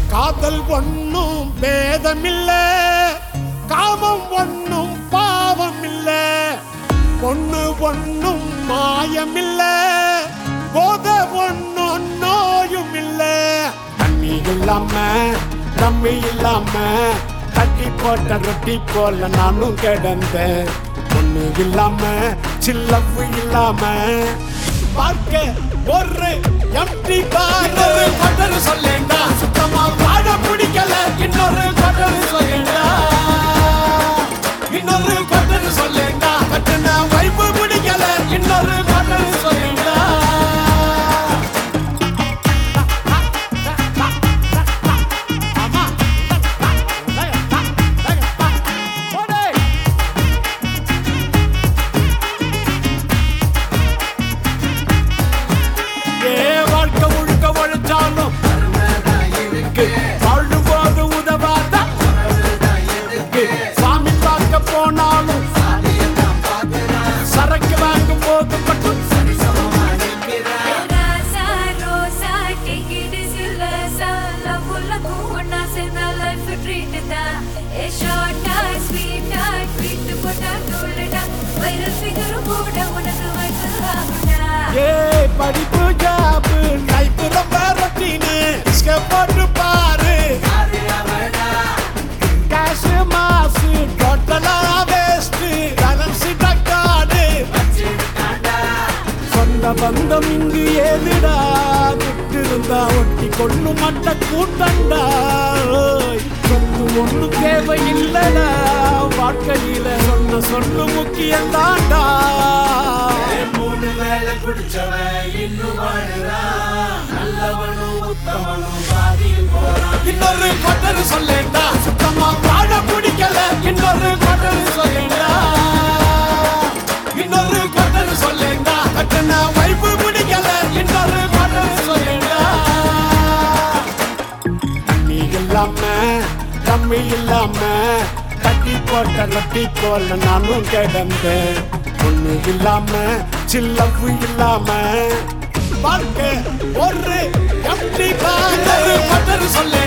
காதல் ஒண்ணும் பேதமில்ல காமம் ஒண்ணும் பாவம் இல்ல பொண்ணு ஒண்ணும் மாயமில்ல போத ஒண்ணும் நோயும் இல்ல தண்ணி இல்லாம தம்மி இல்லாம தட்டி போட்ட ரொட்டி போல நானும் கிடந்தேன் பொண்ணு இல்லாம சில்லவு இல்லாம பார்க்க ஒரு எம்டி இன்னொரு கொட்டரு சொல்லேண்டா சுத்தமா வாழ பிடிக்கல இன்னொரு கொட்டரு சொல்லேண்டா இன்னொரு கொட்டரு சொல்லேண்டா கட்டுன வைப்பு பிடிக்கல இன்னொரு கொட்டரு சொல்லேண்டா ஏ வாழ்க்கை முழுக்க உழைச்சாலும் இருக்கு வாழும்போது உதவாத இருக்கு சாமி பார்க்க போனாலும் சரக்கு வாங்கும் போது மட்டும் ராசா ரோசா take it easy லேசா love உலகு ஒண்ணா சேர்ந்தா life treat தான் ஏ short ஆ sweet ஆ treat போட்டா தூளுடா viral figure கூட உனக்கு வயசு ஆகுடா ஏ படிப்பு ஜாபு லைஃப் ரொம்ப ரொட்டீனு இஸ்க போட்டு பாரு கேஷ் மாசு டோட்டலா வேஸ்ட் பேலன்ஸ் டக்காடு சொந்த பந்தம் இங்கு ஏதுடா விட்டிருந்தா ஒட்டி கொள்ளு மட்ட கூட்டண்டா ஓய். சொத்து ஒண்ணு தேவையில்லடா வாழ்க்கையில சொன்ன சொல்லு முக்கியம் தாண்டா மூணு வேலை குடிச்சவன் இன்னும் வாழுறான் நல்லவனும் உத்தமனும் பாதியில் போறான் இன்னொரு கொட்டரு சொல்லேண்டா சுத்தமா வாழ பிடிக்கல இன்னொரு கொட்டரு சொல்லேண்டா இன்னொரு கொட்டரு சொல்லேண்டா கட்டுன வைப்பு பிடிக்கல இன்னொரு கொட்டரு சொல்லேண்டா தண்ணி இல்லாம தம்மி இல்லாம தட்டி போட்ட ரொட்டி போல நானும் கிடந்தேன் ஒண்ணு இல்லாம சில்லவு இல்லாம வாழ்க்கை ஒரு எம்டி கொட்டரு சொல்லு